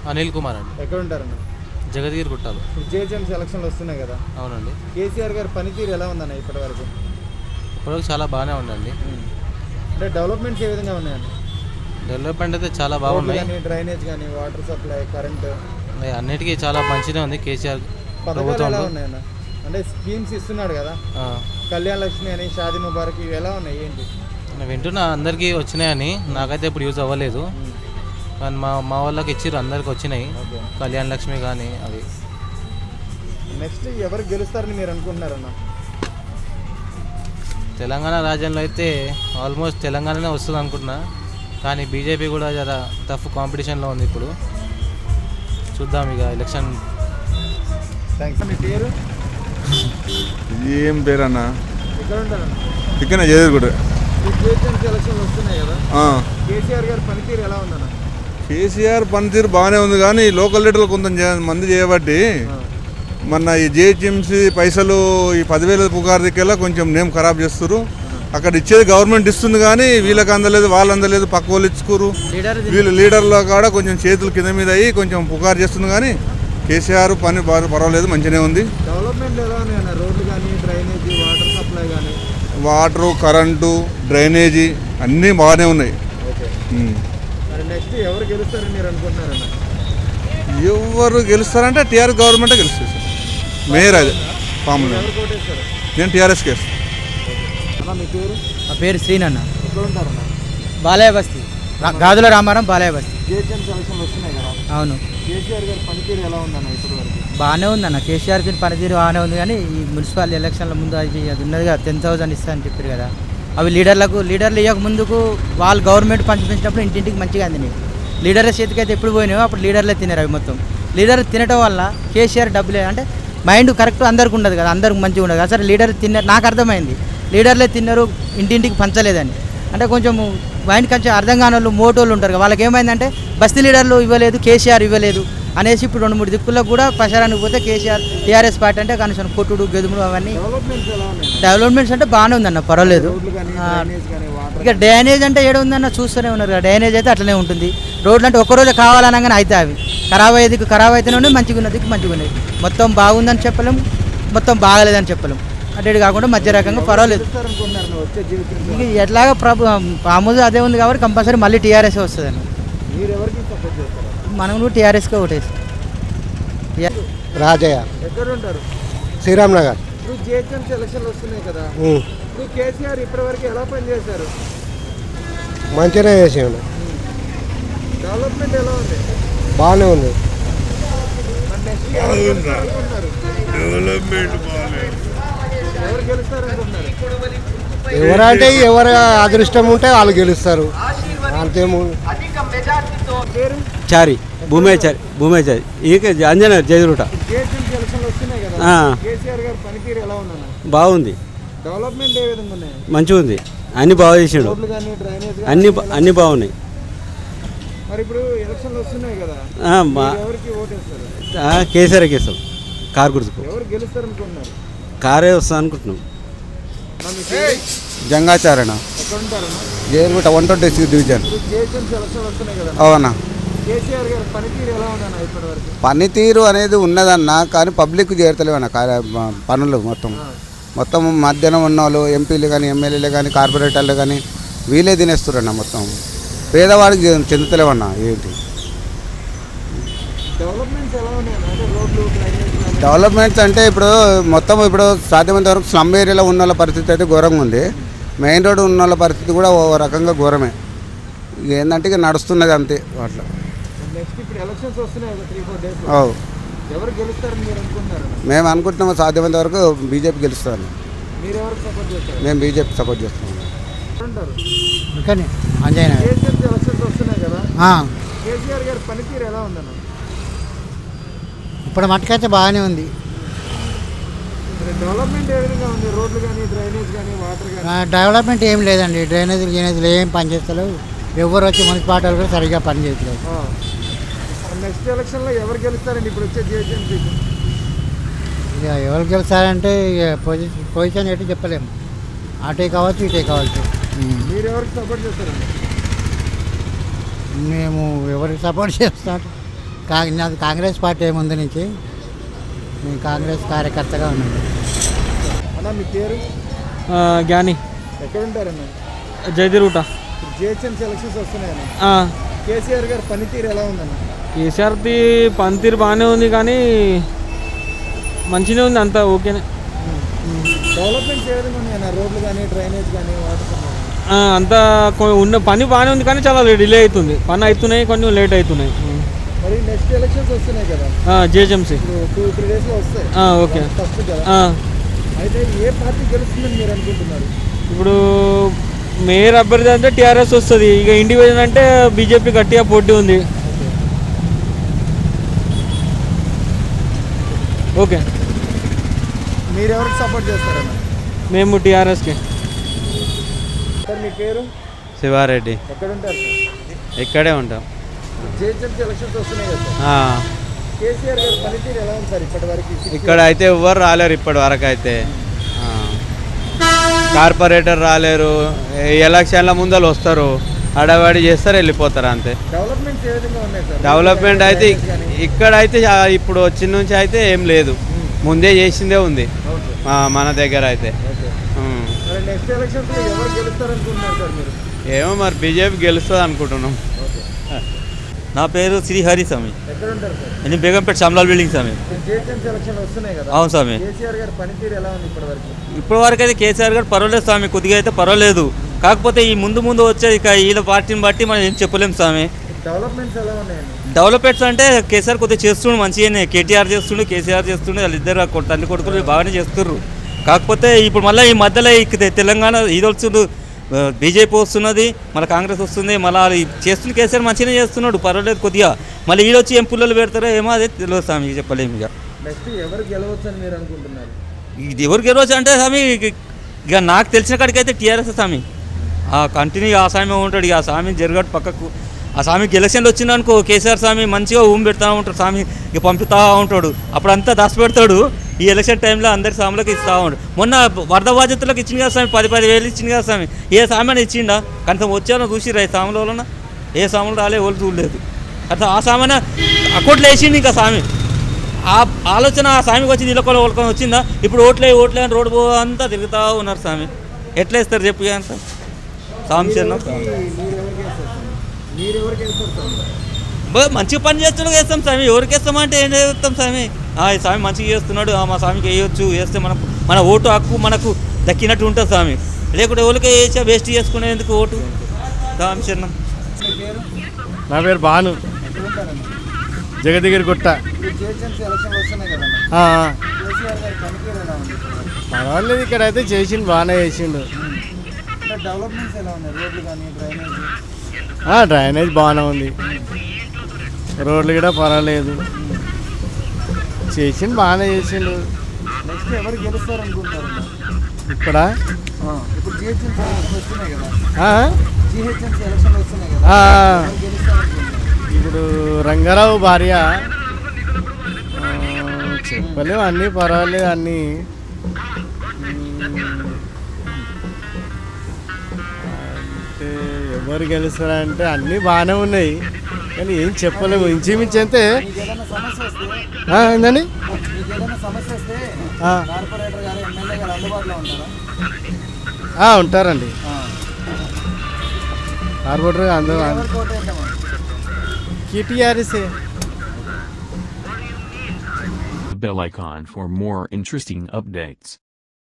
అనిల్ కుమార్ అండి ఎక్కడ ఉంటారన్న జగద్గిరి గుట్టాలు ఇప్పుడు జిహెచ్ఎంసీ ఎలక్షన్లు వస్తున్నాయి కదా అవునండి కేసీఆర్ గారి పనితీరు ఎలా ఉందన్న ఇప్పటి వరకు ఇప్పటివరకు చాలా బాగానే ఉందండి అంటే డెవలప్మెంట్స్ ఏ విధంగా ఉన్నాయండి డెవలప్మెంట్ అయితే చాలా రోడ్లు బాగున్నాయి కానీ డ్రైనేజ్ కానీ వాటర్ సప్లై కరెంట్ అవి అన్నిటికీ చాలా మంచిగా ఉంది కేసీఆర్ పథకాలు ఎలా ప్రభుత్వంలో ఉన్నాయన్న అంటే స్కీమ్స్ ఇస్తున్నాడు కదా ఆ, కళ్యాణ లక్ష్మి అని షాదీ ముబారక్ ఇవి ఎలా ఉన్నాయి ఏంటి నేను వింటున్నా అందరికీ వచ్చినాయని నాకైతే ఇప్పుడు యూజ్ అవ్వలేదు కానీ మా మా వాళ్ళకి ఇచ్చిర్రు అందరికి వచ్చినాయి ఓకే కళ్యాణ్ లక్ష్మి కానీ అవి నెక్స్ట్ ఎవరు గెలుస్తారని మీరు అనుకుంటున్నారన్న తెలంగాణ రాజ్యంలో అయితే ఆల్మోస్ట్ తెలంగాణనే వస్తుంది అనుకుంటున్నా కానీ బీజేపీ కూడా జర టఫ్ కాంపిటీషన్లో ఉంది ఇప్పుడు చూద్దాం ఇక ఎలక్షన్ థ్యాంక్స్ మీ పేరు ఏం పేరన్న ఎక్కడ ఉంటారన్న ఇక్కడ చేదు కూడా ఈ జిహెచ్ఎంసీ ఎలక్షన్లు వస్తున్నాయి కదా కేసీఆర్ గారి పనితీరు ఎలా ఉందన్న కేసీఆర్ పనితీరు బాగానే ఉంది కానీ లోకల్ లీడర్లు కొంత జే- మంది చేయబట్టి మొన్న ఈ జిహెచ్ఎంసీ పైసలు ఈ పదివేల పుకారు దిక్కేలా కొంచెం నేమ్ ఖరాబ్ చేస్తారు అక్కడ ఇచ్చేది గవర్నమెంట్ ఇస్తుంది కానీ వీళ్ళకి అందలేదు వాళ్ళు అందలేదు పక్క వాళ్ళు ఇచ్చుకోరు వీళ్ళు లీడర్ల కాడ కొంచెం చేతులు కింద మీద అయ్యి కొంచెం పుకారు చేస్తుంది కానీ కేసీఆర్ పని బాగా పర్వాలేదు మంచిగానే ఉంది డెవలప్మెంట్ ఎలా ఉన్నాయన్న రోడ్లు కానీ డ్రైనేజీ వాటర్ సప్లై కానీ వాటరు కరెంటు డ్రైనేజీ అన్నీ బాగానే ఉన్నాయి ఓకే ఉమ్. మరి నెక్స్ట్ ఎవరు గెలుస్తారని మీరు అనుకుంటున్నారన్న ఎవరు గెలుస్తారంటే టీఆర్ఎస్ గవర్నమెంటే గెలుస్తుంది సార్ మేయర్ అది పాములు ఎవరు కోటేస్తారు నేను టీఆర్ఎస్ కేసు అన్న మీ పేరు నా పేరు శ్రీనన్న ఎక్కడ ఉంటారన్న బాలయ్య బస్తీ రా- గాజుల రామారం బాలయ్య బస్తీ జిహెచ్ఎంసీ ఎలక్షన్లు వస్తున్నాయి కదా అవును కేసీఆర్ గారి పనితీరు ఎలా ఉందన్న ఇప్పటి వరకు బాగానే ఉందన్న కేసీఆర్ కి పనితీరు బాగానే ఉంది కానీ ఈ మున్సిపల్ ఎలక్షన్ల ముందు అది అది ఉన్నది కదా టెన్ థౌసండ్ ఇస్తా అని చెప్పారు కదా అవి లీడర్లకు లీడర్లు ఇవ్వక ముందుకు వాళ్ళు గవర్నమెంట్ పంచిపించినప్పుడు ఇంటింటికి మంచిగా అందినాయి లీడర్ల చేతికి అయితే ఎప్పుడు పోయినాయో అప్పుడు లీడర్లే తినారు అవి మొత్తం లీడర్ తినడం వల్ల కేసీఆర్ డబ్బులే అంటే మైండ్ కరెక్ట్ అందరికి ఉండదు కదా అందరికి మంచిగా ఉండదు కదా సరే లీడర్ తిన్నారు నాకు అర్థమైంది లీడర్లే తిన్నారు ఇంటింటికి పంచలేదని అంటే కొంచెం మైండ్ కొంచెం అర్థం కాని వాళ్ళు మోటోళ్ళు ఉంటారు కదా వాళ్ళకి ఏమైందంటే బస్తీ లీడర్లు ఇవ్వలేదు కేసీఆర్ ఇవ్వలేదు అనేసి ఇప్పుడు రెండు మూడు దిక్కులకు కూడా ప్రచారానికి పోతే కేసీఆర్ టీఆర్ఎస్ పార్టీ అంటే కనీసం కొట్టుడు గెదుముడు అవన్నీ డెవలప్మెంట్స్ ఎలా ఉన్నాయి డెవలప్మెంట్స్ అంటే బాగానే ఉందన్న పర్వాలేదు రోడ్లు కానీ ఆ, డ్రైనేజ్ కానీ వాటర్ ఇక డ్రైనేజ్ అంటే ఏడ ఉందన్న చూస్తూనే ఉన్నారు కదా డ్రైనేజ్ అయితే అట్లనే ఉంటుంది రోడ్లు అంటే ఒక్కరోజు కావాలనగానే అయితే అవి ఖరాబ్ అయ్యేదికి ఖరాబ్ అయితేనే ఉన్నాయి మంచిగా ఉన్నదికి మంచిగా ఉన్నాయి మొత్తం బాగుందని చెప్పలేం మొత్తం బాగలేదని చెప్పలేం అటు ఇటు కాకుండా మధ్య రకంగా పర్వాలేదు అనుకుంటున్నారు నువ్వు వచ్చే జీవితం ఇక ఎట్లాగా ప్రభు ఆమోదు అదే ఉంది కాబట్టి కంపల్సరీ మళ్ళీ టీఆర్ఎస్ వస్తుందని మీరు ఎవరికి సపోర్ట్ చేస్తారు మనం కూడా టీఆర్ఎస్కే ఓటేస్తాం రాజయ్య ఎక్కడ ఉంటారు శ్రీరామ్ నగర్ ఇప్పుడు జిహెచ్ఎంసీ ఎలక్షన్లు వస్తున్నాయి కదా ఇప్పుడు కేసీఆర్ ఇప్పటివరకు ఎలా పనిచేశారు మంచిగానే చేసాడు డెవలప్మెంట్ ఎలా ఉంది బాగానే ఉంది మరి నెక్స్ట్ ఎవరు గెలుస్తారనుకుంటున్నారు? ఎవరు గెలుస్తారు అనుకుంటున్నారు ఎవరంటే ఎవరు అదృష్టం ఉంటే వాళ్ళు గెలుస్తారు అంతేమో పేరు చారి భూమేచారి భూమేచారి ఈక అంజన జయరుట జిహెచ్ఎంసీ ఎలక్షన్లు వస్తున్నాయి కదా ఆ. కేసీఆర్ గారి పనితీరు ఎలా ఉందన్న బాగుంది డెవలప్మెంట్ ఏ విధంగా ఉన్నాయి మంచిగా ఉంది అన్ని బాగా చేసాడు రోడ్లు కానీ డ్రైనేజ్ కానీ అన్ని అన్ని బాగున్నాయి మరి ఇప్పుడు ఎలక్షన్లు వస్తున్నాయి కదా ఆ, మా మీరు ఎవరికి ఓటేస్తారు ఆ, కేసీఆర్ కేసాం కారు గుర్తుకు ఎవరు గెలుస్తారు అనుకుంటున్నారు కారే వస్తా అనుకుంటున్నాం మరి మీ పేరు? జంగాచారణ ఎక్కడ ఉంటారన్న జేరుగుట వన్ ట్వంటీ సిక్స్ డివిజన్ ఇప్పుడు జిహెచ్ఎంసీ ఎలక్షన్లు వస్తున్నాయి కదా అవునా కేసీఆర్ గారి పనితీరు ఎలా ఉందన్న ఇప్పటి వరకు పనితీరు అనేది ఉన్నదన్న కానీ పబ్లిక్ చేరతలేవన్న కార్య పనులు మొత్తం మొత్తం మధ్యాహ్నం ఉన్న వాళ్ళు ఎంపీలు కానీ ఎమ్మెల్యేలు కానీ కార్పొరేటర్లు కానీ వీళ్ళే తినేస్తారన్న మొత్తం పేదవాడికి చె- చెందుతలేవన్న ఏంటి డెవలప్మెంట్స్ ఎలా ఉన్నాయన్న అంటే రోడ్లు డ్రైనేజ్ కానీ డెవలప్మెంట్స్ అంటే ఇప్పుడు మొత్తం ఇప్పుడు సాధ్యమైనంత వరకు స్లమ్ ఏరియాలో ఉన్న వాళ్ళ పరిస్థితి అయితే ఘోరంగా ఉంది మెయిన్ రోడ్ ఉన్న వాళ్ళ పరిస్థితి కూడా ఓ రకంగా ఘోరమే ఇక ఏంటంటే ఇక నడుస్తున్నది అంతే అట్లా నెక్స్ట్ ఇప్పుడు ఎలక్షన్స్ వస్తున్నాయి కదా త్రీ ఫోర్ డేస్ అవు ఎవరు గెలుస్తారని మీరు అనుకుంటున్నారు మేము అనుకుంటున్నాము సాధ్యమైనంత వరకు బీజేపీ గెలుస్తాను మీరు ఎవరికి సపోర్ట్ చేస్తారు మేము బీజేపీ సపోర్ట్ చేస్తున్నాము అంటారు కానీ అంజయ్ నగర్. కేసీఆర్ ఎలక్షన్స్ వస్తున్నాయి కదా ఆ, కేసీఆర్ గారి పనితీరు ఎలా ఉందన్న ఇప్పుడు మట్టుకైతే బాగానే ఉంది మరి డెవలప్మెంట్ ఏ విధంగా ఉంది రోడ్లు కానీ డ్రైనేజ్ కానీ వాటర్ కానీ ఆ, డెవలప్మెంట్ ఏం లేదండి డ్రైనేజీలు గినేజీలు ఏం పనిచేస్తలేవు ఎవరు వచ్చి మున్సిపాలిటీ కూడా సరిగ్గా పనిచేయట్లేదు నెక్స్ట్ ఎలక్షన్లో ఎవరు గెలుస్తారండి ఇప్పుడు వచ్చే జిహెచ్ఎంసీకి ఇక ఎవరు గెలుస్తారంటే ఇక పొజిషన్ పొజిషన్ ఎటు చెప్పలేము అటే కావచ్చు ఇటే కావచ్చు ఉమ్. మీరు ఎవరికి సపోర్ట్ చేస్తారండి మేము ఎవరికి సపోర్ట్ చేస్తాం కా- నాది కాంగ్రెస్ పార్టీ ముందు నుంచి నేను కాంగ్రెస్ కార్యకర్తగా ఉన్నాను అన్న మీ పేరు జ్ఞాని ఎక్కడ ఉంటారన్న జయదిరుగుట జిహెచ్ఎంసీ ఎలక్షన్స్ వస్తున్నాయన్న కేసీఆర్ గారి పనితీరు ఎలా ఉందన్న కేసీఆర్ది పనితీరు బాగానే ఉంది కానీ మంచిగా ఉంది అంతా ఓకేనే డెవలప్మెంట్స్ ఏ విధంగా ఉన్నాయన్న రోడ్లు కానీ డ్రైనేజ్ కానీ వాటర్ సప్లై ఆ, అంతా కొ- ఉన్న పని బాగానే ఉంది కానీ చాలా డిలే అవుతుంది పని అవుతున్నాయి కొంచెం లేట్ అవుతున్నాయి మరి నెక్స్ట్ ఎలక్షన్స్ వస్తున్నాయి కదా జేజెంసీ ఇప్పుడు టూ త్రీ డేస్లో వస్తాయి ఓకే ఫస్ట్ కదా ఆ, అయితే ఏ పార్టీ గెలుస్తుందని మీరు అనుకుంటున్నారు ఇప్పుడు మేయర్ అభ్యర్థి అంటే టీఆర్ఎస్ వస్తుంది ఇక ఇండివిజువల్ అంటే బీజేపీ గట్టిగా పోటీ ఉంది ఓకే మీరు ఎవరికి సపోర్ట్ చేస్తారన్న మేము టీఆర్ఎస్కి సార్ మీ పేరు శివారెడ్డి ఎక్కడ ఉంటారు సార్ ఇక్కడే ఉంటాం జిహెచ్ఎంసీ ఎలక్షన్స్ వస్తున్నాయి కదా సార్ ఆ, కేసీఆర్ గారి పనితీరు ఎలా ఉంది సార్ ఇప్పటి వరకు ఇక్కడ అయితే ఎవ్వరు రాలేరు ఇప్పటి వరకు అయితే ఆ. కార్పొరేటర్ రాలేరు ఈ ఎలక్షన్ల ముందర వస్తారు అడవాడి చేస్తారు వెళ్ళిపోతారు అంతే డెవలప్మెంట్స్ ఏ విధంగా ఉన్నాయి సార్ డెవలప్మెంట్ అయితే ఇక్కడ అయితే ఇప్పుడు వచ్చిన నుంచి అయితే ఏం లేదు ముందే చేసిందే ఉంది ఆ, మన దగ్గర అయితే ఉమ్. మరి నెక్స్ట్ ఎలక్షన్స్ లో ఎవరు గెలుస్తారనుకుంటున్నారు సార్ మీరు ఏమో మరి బీజేపీ గెలుస్తుంది అనుకుంటున్నాం నా పేరు శ్రీహరి స్వామి ఎక్కడ ఉంటారు సార్ నేను Begumpet Shyamlal building Swamy GHMC election వస్తున్నాయి కదా అవును స్వామి కేసీఆర్ గారి పనితీరు ఎలా ఉంది ఇప్పటి వరకు ఇప్పటి వరకు అయితే కేసీఆర్ గారు పర్వాలేదు స్వామి కొద్దిగా అయితే పర్వాలేదు కాకపోతే ఈ ముందు ముందు వచ్చే ఇక వీళ్ళ పార్టీని బట్టి మనం ఏం చెప్పలేం స్వామి డెవలప్మెంట్స్ ఎలా ఉన్నాయండి డెవలప్మెంట్స్ అంటే కేసీఆర్ కొద్దిగా చేస్తుండు మంచిగానే కేటీఆర్ చేస్తుండు కేసీఆర్ చేస్తుండు వాళ్ళిద్దరు కొ- తల్లి కొడుకులు బాగానే చేస్తుర్రు కాకపోతే ఇప్పుడు మళ్ళీ ఈ మధ్యలో ఈ తె- తెలంగాణ ఇది వస్తుంది బీజేపీ వస్తున్నది మళ్ళీ కాంగ్రెస్ వస్తుంది మళ్ళీ వాళ్ళు ఈ చేస్తున్న కేసీఆర్ మంచిగానే చేస్తున్నాడు పర్వాలేదు కొద్దిగా మళ్ళీ ఈడొచ్చి ఏం పుల్లలు పెడతారో ఏమో అదే తెలియదు స్వామి ఇక చెప్పలేము ఇక నెక్స్ట్ ఎవరు గెలవచ్చు అని మీరు అనుకుంటున్నారు ఇది ఎవరు గెలవచ్చు అంటే స్వామి ఇక- ఇక నాకు తెలిసిన కాడికి అయితే టీఆర్ఎస్ స్వామి ఆ కంటిన్యూ ఆ స్వామి ఉంటాడు ఇక ఆ స్వామి జరగట్టు పక్కకు ఆ స్వామికి ఎలక్షన్లు వచ్చిందనుకో కేసీఆర్ స్వామి మంచిగా ఊం పెడతా ఉంటాడు స్వామి ఇక పంపుతా ఉంటాడు అప్పుడంతా దాచి పెడతాడు ఈ ఎలక్షన్ టైంలో అందరి స్వాములకు ఇస్తూ ఉంటాడు మొన్న వరద బాధితులకు ఇచ్చింది కదా స్వామి పది పది వేలు ఇచ్చింది కదా స్వామి ఏ స్వామి అని ఇచ్చిండా కనీసం వచ్చానో చూసిరా ఈ స్వాముల వలన ఏ స్వాములు రాలే వాళ్ళు చూడలేదు అట్లా ఆ స్వామి అకౌంట్లో వేసిండు ఇంకా స్వామి ఆ ఆలోచన ఆ స్వామికి వచ్చింది ఇలా కూడా ఓల్కొని వచ్చిందా ఇప్పుడు ఓట్లే ఓట్లే అని రోడ్డు పో అంతా తిరుగుతూ ఉన్నారు స్వామి ఎట్లా ఇస్తారు చెప్పు అంత స్వామి చిన్న మీరు ఎవరికి వేస్తారు సార్ మీరు ఎవరికి వేస్తారు సార్ బా- మంచిగా పని చేస్తున్నాడు వేస్తాం స్వామి ఎవరికి వేస్తామంటే ఏం చేస్తాం స్వామి ఆ, ఈ స్వామి మంచిగా చేస్తున్నాడు ఆ, మా స్వామికి వేయొచ్చు వేస్తే మనం మన ఓటు హక్కు మనకు దక్కినట్టు ఉంటుంది స్వామి లేకుంటే ఎవరికి వేసా వేస్ట్ చేసుకునేందుకు ఓటు స్వామి చిన్న నా పేరు భాను జగదిగిరి గుట్ట ఇప్పుడు జిహెచ్ఎంసీ ఎలక్షన్ వస్తున్నాయి కదా ఆ, కేసీఆర్ గారి పనితీరు ఎలా ఉంది పర్వాలేదు ఇక్కడ అయితే చేసిండు బాగానే చేసిండు అంటే డెవలప్మెంట్స్ ఎలా ఉన్నాయి రోడ్లు కానీ డ్రైనేజ్ ఆ, డ్రైనేజ్ బాగానే ఉంది రోడ్లు కూడా పర్వాలేదు చేసిండు బాగానే చేసిండు నెక్స్ట్ ఎవరు గెలుస్తారు అనుకుంటారు ఇక్కడ ఇప్పుడు జిహెచ్ఎంసీ ఎలక్షన్ వస్తున్నాయి కదా ఆ, జిహెచ్ఎంసీ ఎలక్షన్ వస్తున్నాయి కదా ఆ, ఎవరు గెలుస్తారు అనుకుంటున్నారు ఇప్పుడు రంగారావు భార్య ఆ, చెప్పలేవు అన్నీ పర్వాలేదు అన్నీ అంటే ఎవరు గెలుస్తారంటే అన్నీ బాగానే ఉన్నాయి కానీ ఏం చెప్పలేము ఇంచుమించు అంతే మీకు ఏదైనా సమస్య వస్తే ఆ, ఏందండి మీకు ఏదైనా సమస్య వస్తే ఆ. కార్పొరేటర్ గారు ఎమ్మెల్యే గారు అందుబాటులో ఉంటారా ఆ, ఉంటారండి కార్పొరేటర్ అందరూ ఎవరికి ఓటు వేద్దామని కేటీఆర్ఎస్ఏ bell icon for more interesting updates.